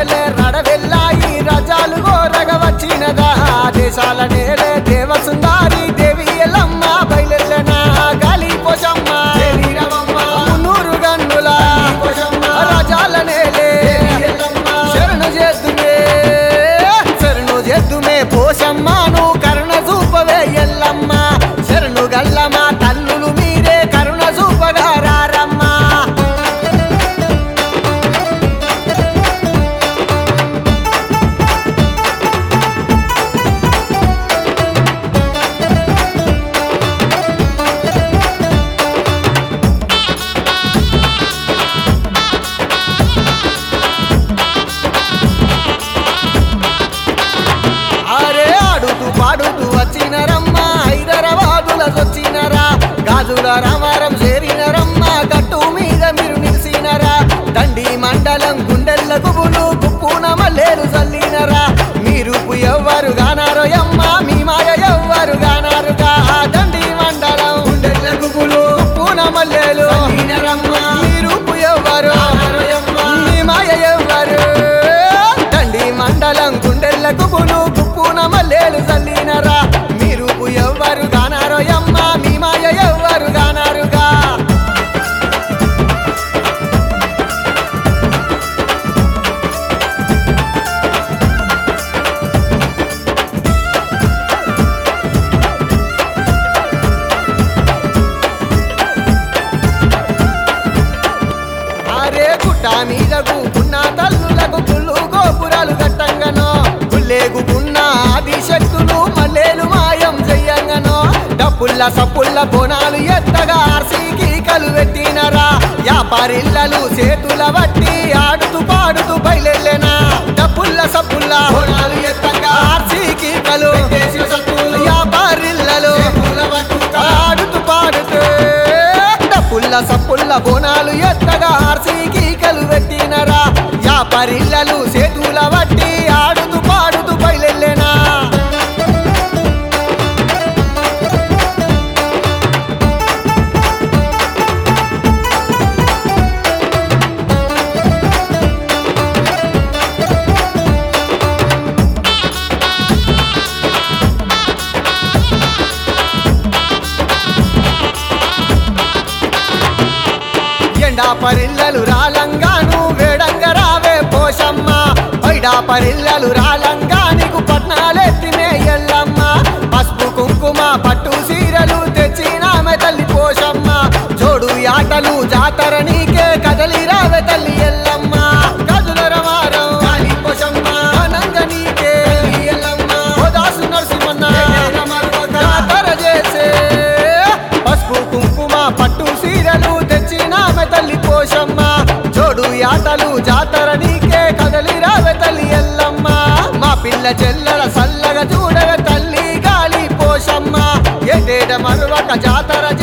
నేలే రడవెల్లాయి రజాలు గోరగ వచ్చినదా దేశాల నేలే దేవసుందారి దేవి ఎల్లమ్మ బయలెల్లెనా గాలి పోషమ్మ మున్నూరు గన్నుల రజాల నేలే శరణు చేద్దుమే శరణు చేద్దుమే పోషమ్మను కరుణ చూపవే ఎల్లమ్మ శరణు గల్లమ్మ తల్లులు మీరే కరుణ చూపగా రారమ్మా అరే ఆడుతూ పాడుతూ వచ్చినరమ్మా హైదరాబాదుల వచ్చినరా గాజుల రామారం చేరినరమ్మ గట్టు మీద మీరు నిలిసినరా దండి మండలం గుండెల్ల గుబులు కుప్పున మల్లేరు చల్లినరా మీరు ఎవ్వరు గానారో యమ్మ మీ మాయ ఎవ్వరు గానారుగా ఆ దండి మండలం గుండెల్ల గుబులు కుప్పున మల్లేలు మీరు ఎవ్వరు మీ మాయ ఎవ్వరు దండి మండలం గుండెలకు పులు కుప్పున మల్లేలు చల్లినరా మీరు ఎవ్వరు గానారో యమ్మ మీ మాయ ఎవ్వరు గానారుగా అరే గుట్ట మీదకు ఉన్న తల్లులకు పుల్లు గోపురాలు కట్టంగనో పుల్లేగుకున్న ఆది శక్తులు మల్లేలు మాయం చెయ్యంగనో డప్పుల్ల సప్పుల్ల బోనాలు ఎత్తగా ఆర్సీకి కలు పెట్టినరా వ్యాపారిల్లలు చేతుల బట్టి ఆడుతూ పాడుతూ బయలెళ్ళెనా డప్పుల్ల సప్పుల్ల బోనాలు ఎత్తగా ఆర్సీకి కలు వ్యాపారిల్లలు ఆడుతూ పాడుతూ డప్పుల్ల సప్పుల్ల బోనాలు ఎత్తగా ఆర్సీకి కలు పెట్టినరా యాపరిల్లలు సేతుల బట్టి ఆడుతూ పాడుతూ బయలెళ్ళెనా ఎండా పరిల్లలు రాలంగాను వేడంగా రావే పోషమ్మ పైడా పరిల్లలు రాలంగా నీకు పట్నాలెత్తినే ఎల్లమ్మ పసుపు కుంకుమ పట్టు సీరలు తెచ్చినామె తల్లి పోషమ్మ జోడు ఆటలు జాతర నీకే కదలి రావే తల్లి ఎల్లమ్మ కదుల రమారం కాళీ పోషమ్మ అనంగ నీకే తల్లి ఎల్లమ్మ ఓదాసు నరసింహన్న జాతర చేసే పసుపు కుంకుమ పట్టు సీరలు తెచ్చినామె తల్లి పోషమ్మ జోడు ఆటలు జాతర నీకే కదలి రావే తల్లి ఎల్లమ్మ మా పిల్ల చెల్లెల సల్లగా చూడవే తల్లి గాలి పోషమ్మ ఎటేట మరువక జాతర